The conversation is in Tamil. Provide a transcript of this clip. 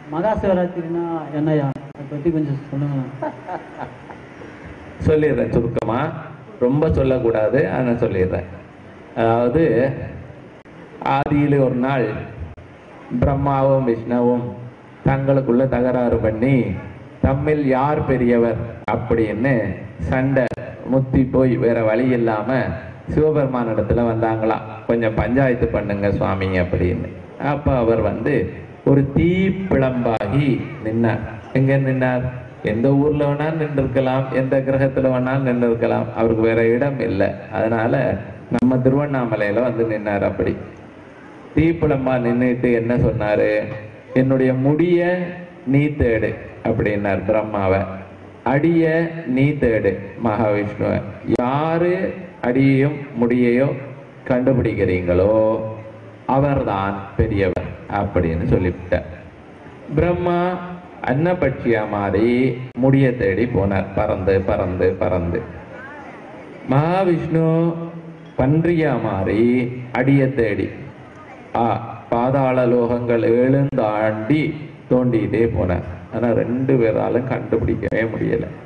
மகா சிவராத்திரினா என்னையா அதை பற்றி கொஞ்சம் சொல்லுங்களேன் சொல்லிடுறேன் சுருக்கமா ரொம்ப சொல்லக்கூடாது ஆனால் சொல்லிடுறேன் அதாவது ஆதியில் ஒரு நாள் பிரம்மாவும் விஷ்ணுவும் தங்களுக்குள்ள தகராறு பண்ணி தம்மில் யார் பெரியவர் அப்படின்னு சண்டை முத்தி போய் வேற வழி இல்லாம சிவபெருமான் இடத்துல வந்தாங்களாம் கொஞ்சம் பஞ்சாயத்து பண்ணுங்க சுவாமி அப்படின்னு அப்ப அவர் வந்து ஒரு தீ பிளம்பாகி நின்னார் எங்க நின்னார் எந்த ஊர்ல வேணாலும் நின்று இருக்கலாம் எந்த கிரகத்துல வேணாலும் நின்று இருக்கலாம் அவருக்கு வேற இடம் இல்லை அதனால நம்ம திருவண்ணாமலையில வந்து நின்னார் அப்படி தீப்பிளம்பா நின்றுட்டு என்ன சொன்னாரு என்னுடைய முடிய நீ தேடு அப்படின்னார் பிரம்மாவை அடிய நீ தேடு மகாவிஷ்ணுவை யாரு அடியையும் முடியையும் கண்டுபிடிக்கிறீங்களோ அவர்தான் பெரியவர் அப்படின்னு சொல்லிவிட்டார் பிரம்மா அன்னபட்சியா மாறி முடிய தேடி போனார் பறந்து பறந்து பறந்து மகாவிஷ்ணு பன்றியா மாறி அடிய தேடி ஆ பாதாள லோகங்கள் எழுந்தாண்டி தோண்டிக்கிட்டே போனார் ஆனா ரெண்டு பேராலும் கண்டுபிடிக்கவே முடியல